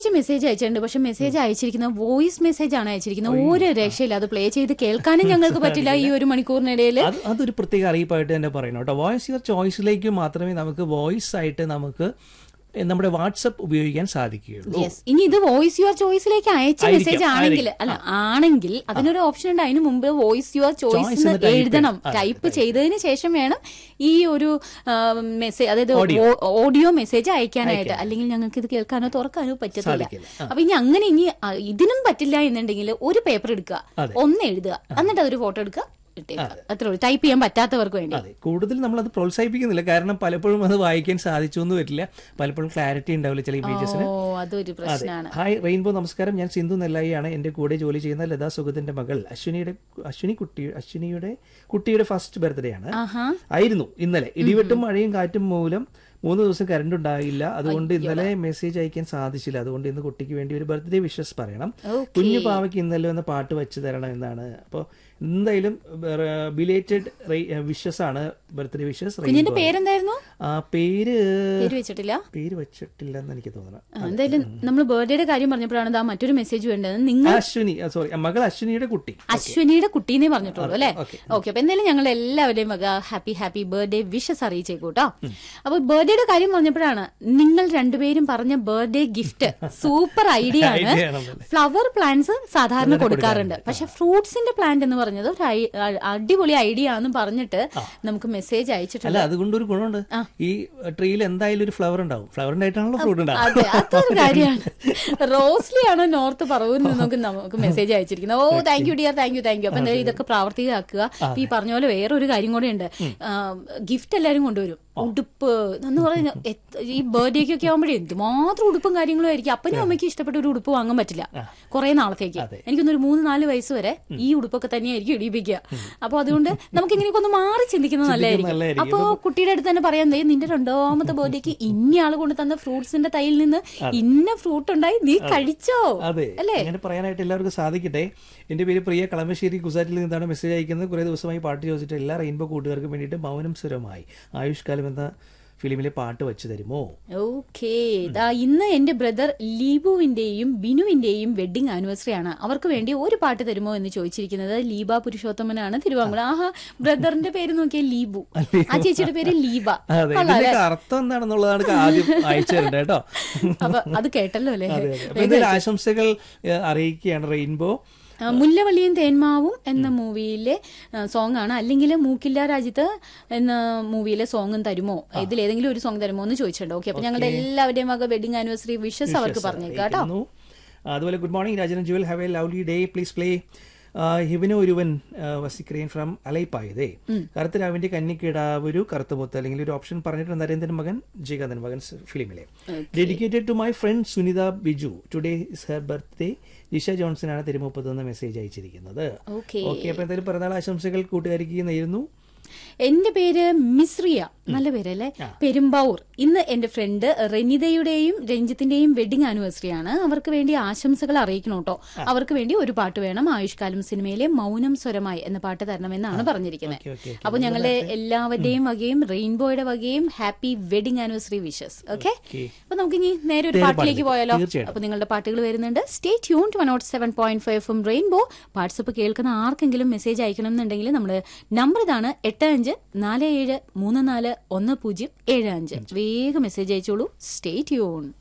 Message അയച്ചിട്ടുണ്ട് പക്ഷെ message അയച്ചിരിക്കുന്ന voice message ആണ് അയച്ചിരിക്കുന്നത് ഒരു രക്ഷയില്ല അത് പ്ലേ ചെയ്ത് കേൾക്കാനും ഞങ്ങൾക്ക് പറ്റില്ല ഈ ഒരു മണിക്കൂറിനിടയിൽ അത് അതൊരു പ്രത്യേക അറിയിപ്പായിട്ട് തന്നെ പറയണം കേട്ടോ വോയിസ് യുവർ ചോയ്സിലേക്ക് മാത്രമേ നമുക്ക് വോയിസ് ആയിട്ട് നമുക്ക് നമ്മുടെ വാട്സപ്പ് ഉപയോഗിക്കാൻ സാധിക്കുകയുള്ളൂ യെസ് ഇനി ഇത് വോയിസ് യുവർ ചോയ്സിലേക്ക് അയച്ച ആയിരിക്കാം, മെസ്സേജ് ആണെങ്കിൽ അല്ല ആണെങ്കിൽ അതിനൊരു ഓപ്ഷൻ ഉണ്ട് അതിന് മുമ്പ് വോയിസ് യുവർ ചോയ്സ് Choice എന്ന് type എഴുതണം ചെയ്യണം. ആ, ടൈപ്പ് ചെയ്തതിന് ശേഷം വേണം ഈ ഒരു മെസ്സേജ് അതായത് ഓഡിയോ മെസ്സേജ് അയക്കാനായിട്ട് അല്ലെങ്കിൽ ഞങ്ങൾക്ക് ഇത് കേൾക്കാനോ തുറക്കാനോ പറ്റത്തില്ല സാധിക്കില്ല. ആ. അപ്പൊ ഇനി അങ്ങനെ ഇനി ആ, ഇതിനും പറ്റില്ല എന്നുണ്ടെങ്കിൽ ഒരു പേപ്പർ എടുക്കുക അതെ. ഒന്ന് എഴുതുക എന്നിട്ട് അതൊരു ഫോട്ടോ എടുക്കുക ഇട്ടേക്കുക അത്രേ ഉള്ളൂ ടൈപ്പ് ചെയ്യാൻ പറ്റാത്തവർക്ക് വേണ്ടി അതെ കൂടുതൽ നമ്മൾ അത് പ്രോത്സാഹിപ്പിക്കുന്നില്ല കാരണം പലപ്പോഴും അത് വായിക്കാൻ സാധിച്ചു എന്ന് വരില്ല പലപ്പോഴും ക്ലാരിറ്റി ഉണ്ടാവില്ല ചില ഇമേജസിന് ഓ അതൊരു പ്രശ്നമാണ് ഹായ് റെയിൻബോ നമസ്കാരം ഞാൻ സിന്ധു നെല്ലായിയാണ് എൻ്റെ കൂടെ ജോലി ചെയ്യുന്ന ലതാ സുഗതിന്റെ മകൾ അശ്വിനിയുടെ അശ്വിനി കുട്ടി അശ്വിനിയുടെ കുട്ടിയുടെ ഫസ്റ്റ് ബർത്ത്ഡേ ആണ് ആഹാ ആയിരുന്നു ഇന്നലെ ഇടിവെട്ടും മഴയും കാറ്റും മൂലം മൂന്ന് ദിവസം കറണ്ട് ഉണ്ടായില്ല അതുകൊണ്ട് ഇന്നലെ മെസ്സേജ് അയക്കാൻ സാധിച്ചില്ല അതുകൊണ്ട് ഇന്ന് കുട്ടിക്ക് വേണ്ടി ഒരു ബർത്ത്ഡേ വിഷസ് പറയണം Okay. കുഞ്ഞു പാവയ്ക്ക് ഇന്നലെ ഒന്ന് പാട്ട് വെച്ച് തരണം എന്നാണ് അപ്പോൾ എന്തായാലും ബിലേറ്റഡ് വിഷസ് ആണ് ബർത്ത്ഡേ വിഷസ് കുഞ്ഞിന്റെ പേരെന്തായിരുന്നു ആ പേര് പേര് വെച്ചിട്ടില്ല പേര് വെച്ചിട്ടില്ലെന്ന് എനിക്ക് തോന്നണം ആ, എന്തായാലും നമ്മൾ ബർത്ത്ഡേയുടെ കാര്യം പറഞ്ഞപ്പോഴാണ് ദാ മറ്റൊരു മെസ്സേജ് വേണ്ടത് നിങ്ങൾ അശ്വിനി സോറി മകൾ അശ്വിനിയുടെ കുട്ടി അശ്വിനിയുടെ കുട്ടീനെ പറഞ്ഞിട്ടുള്ളൂ അല്ലെ ഓക്കെ. ഓക്കെ അപ്പൊ എന്തായാലും ഞങ്ങൾ എല്ലാവരുടെയും വക ഹാപ്പി ഹാപ്പി ബർത്ത്ഡേ വിഷസ് അറിയിച്ചേക്കൂ കേട്ടോ അപ്പൊ ബർത്ത്ഡേയുടെ കാര്യം പറഞ്ഞപ്പോഴാണ് നിങ്ങൾ രണ്ടുപേരും പറഞ്ഞ ബർത്ത്ഡേ ഗിഫ്റ്റ് സൂപ്പർ ഐഡിയ ആണ് Idea ആണല്ലേ? ഫ്ലവർ പ്ലാന്റ്സ് സാധാരണ കൊടുക്കാറുണ്ട് പക്ഷെ ഫ്രൂട്ട്സിന്റെ പ്ലാന്റ് എന്ന് പറഞ്ഞത് ഒരു ഐ- അ- അടിപൊളി ഐഡിയ ആണെന്ന് പറഞ്ഞിട്ട് നമുക്ക് മെസ്സേജ് അയച്ചിട്ടുണ്ട് അല്ല അതുകൊണ്ട് ഒരു ഗുണമുണ്ട് ഈ ട്രീയിൽ എന്തായാലും ഒരു ഫ്ലവർ ഉണ്ടാവും ഫ്ലവറിന്റെ ആയിട്ടാണല്ലോ ഫ്രൂട്ട് ഉണ്ടാവും അതെ അതൊരു കാര്യമാണ് റോസ്ലി ആണോ നോർത്ത് പറവൂരിൽ നിന്നൊക്കെ നമുക്ക് മെസ്സേജ് അയച്ചിരിക്കുന്നത് ഓ thank you dear thank you thank you അപ്പൊ എന്തായാലും ഇതൊക്കെ പ്രാവർത്തികമാക്കുക ഇപ്പൊ ഈ പറഞ്ഞ പോലെ വേറൊരു കാര്യം കൂടെ ഉണ്ട് ഗിഫ്റ്റ് എല്ലാരും കൊണ്ടുവരും ഉടുപ്പ് എന്ന് പറഞ്ഞ ഈ ബർത്ത്ഡേക്കൊക്കെ ആകുമ്പോഴേ എന്തുമാത്രം ഉടുപ്പും കാര്യങ്ങളും ആയിരിക്കും അപ്പനും അമ്മയ്ക്കും ഇഷ്ടപ്പെട്ട ഒരു ഉടുപ്പ് വാങ്ങാൻ പറ്റില്ല കുറെ നാളത്തേക്ക് എനിക്കൊന്നൊരു മൂന്ന് നാല് വയസ്സ് വരെ ഈ ഉടുപ്പൊക്കെ തന്നെയായിരിക്കും ഇടിപ്പിക്കുക അപ്പൊ അതുകൊണ്ട് നമുക്ക് ഇങ്ങനെയൊക്കെ ഒന്ന് മാറി ചിന്തിക്കുന്നത് നല്ലതായിരിക്കും നല്ലതായിരിക്കും. അപ്പൊ കുട്ടിയുടെ അടുത്ത് തന്നെ പറയാൻ ദേ നിന്റെ രണ്ടാമത്തെ ബർത്ത്ഡേക്ക് ഇന്ന ആള് കൊണ്ട് തന്ന ഫ്രൂട്ട്സിന്റെ തൈയിൽ നിന്ന് ഇന്ന ഫ്രൂട്ട് ഉണ്ടായി നീ കഴിച്ചോ അതെ അല്ലേ അങ്ങനെ പറയാനായിട്ട് എല്ലാവർക്കും സാധിക്കട്ടെ എന്റെ പേര് പ്രിയ കളമശ്ശേരി കുസാറ്റിൽ നിന്നാണ് മെസ്സേജ് അയക്കുന്നത് കുറേ ദിവസമായി പാട്ട് ചോദിച്ചിട്ട് എല്ലാ റെയിൻബോ കൂട്ടുകാർക്കും വേണ്ടിയിട്ട് മൗനം സ്വരമായി ആയുഷ്കാലം എന്ന ഫിലിമിലെ പാട്ട് വെച്ച് തരുമോ ഓക്കേ ദാ ഇന്ന് എന്റെ ബ്രദർ ലീബുവിന്റെയും ബിനുവിന്റെയും വെഡിങ് ആനിവേഴ്സറി ആണ് അവർക്ക് വേണ്ടി ഒരു പാട്ട് തരുമോ എന്ന് ചോദിച്ചിരിക്കുന്നത് ലീബ പുരുഷോത്തമനാണ് തിരുവാങ്കുളം ആഹാ ബ്രദറിന്റെ പേര് നോക്കിയാൽ ലീബു ആ ചേച്ചിയുടെ പേര് ലീബ അതെ ഇതിന്റെയൊക്കെ അർത്ഥം എന്താണെന്നുള്ളതാണ് ആദ്യം അയച്ചു തരേണ്ടത് കേട്ടോ അപ്പൊ അത് കേട്ടല്ലോ അല്ലേ അതെ അതെ അപ്പൊ എന്തായാലും ആശംസകൾ ഏഹ്, അറിയിക്കുകയാണ് റെയിൻബോ ആ, മുല്ലവള്ളിയും തേന്മാവും എന്ന മൂവിയിലെ സോങ് ആണ് അല്ലെങ്കിൽ മൂക്കില്ല രാജ്യത്ത് എന്ന മൂവിയിലെ സോങ്ങും തരുമോ ഇതിൽ ഏതെങ്കിലും ഒരു സോങ് തരുമോ എന്ന് ചോദിച്ചിട്ടുണ്ട് ഓക്കെ അപ്പൊ ഞങ്ങളുടെ എല്ലാവരുടെയും വക വെഡിങ് ആനിവേഴ്സറി വിഷസ് അവർക്ക് പറഞ്ഞേക്കാം കേട്ടോ അറിയിക്കുന്നു. അതുപോലെ good morning Rajan Jewel have a lovely day please play ഹിവന് ഒരുവൻ വസിക്രിയൻ ഫ്രം അലൈപ്പായതേ കറുത്തരാവിന്റെ കന്നിക്കിടാവൊരു കറുത്തമുത്ത് അല്ലെങ്കിൽ ഒരു ഓപ്ഷൻ പറഞ്ഞിട്ട് നരേന്ദ്രൻ മകൻ ജയകാന്തൻ മകൻ ഫിലിമിലെ dedicated to my friend Sunitha Biju today is her birthday Jisha Johnson ആണ് തിരുമുപ്പത് എന്ന മെസ്സേജ് അയച്ചിരിക്കുന്നത് ഓക്കെ ഓക്കെ അപ്പൊ എന്തായാലും പിറന്നാൾ ആശംസകൾ കൂട്ടുകാരിക്ക് നേരുന്നു എന്റെ പേര് മിശ്രിയ നല്ല പേരല്ലേ പെരുമ്പാവൂർ ഇന്ന് എന്റെ ഫ്രണ്ട് റെനിതയുടെയും രഞ്ജിത്തിന്റെയും വെഡിങ് ആനിവേഴ്സറി ആണ് അവർക്ക് വേണ്ടി ആശംസകൾ അറിയിക്കണം കേട്ടോ അവർക്ക് വേണ്ടി ഒരു പാട്ട് വേണം ആയുഷ്കാലം സിനിമയിലെ മൗനം സ്വരമായി എന്ന പാട്ട് തരണമെന്നാണ് പറഞ്ഞിരിക്കുന്നത് ഓക്കെ ഓക്കെ അപ്പൊ ഞങ്ങളുടെ എല്ലാവരുടെയും വകയും റെയിൻബോയുടെ വകയും happy wedding anniversary wishes okay okay അപ്പൊ നമുക്ക് ഇനി നേരെ ഒരു നേരെ പാട്ടിലേക്ക് പാട്ടിലേക്ക്. പോയാലോ തീർച്ചയായിട്ടും. അപ്പൊ നിങ്ങളുടെ പാട്ടുകൾ വരുന്നുണ്ട് stay tune to nought seven point five M Rainbow WhatsApp കേൾക്കുന്ന ആർക്കെങ്കിലും മെസ്സേജ് അയക്കണം എന്നുണ്ടെങ്കിൽ നമ്മുടെ നമ്പർ ഇതാണ് എട്ട് അഞ്ച് നാല് ഏഴ് മൂന്ന് നാല് ഒന്ന് പൂജ്യം ഏഴ് അഞ്ച് വേഗം മെസ്സേജ് അയച്ചോളൂ സ്റ്റേ ട്യൂൺ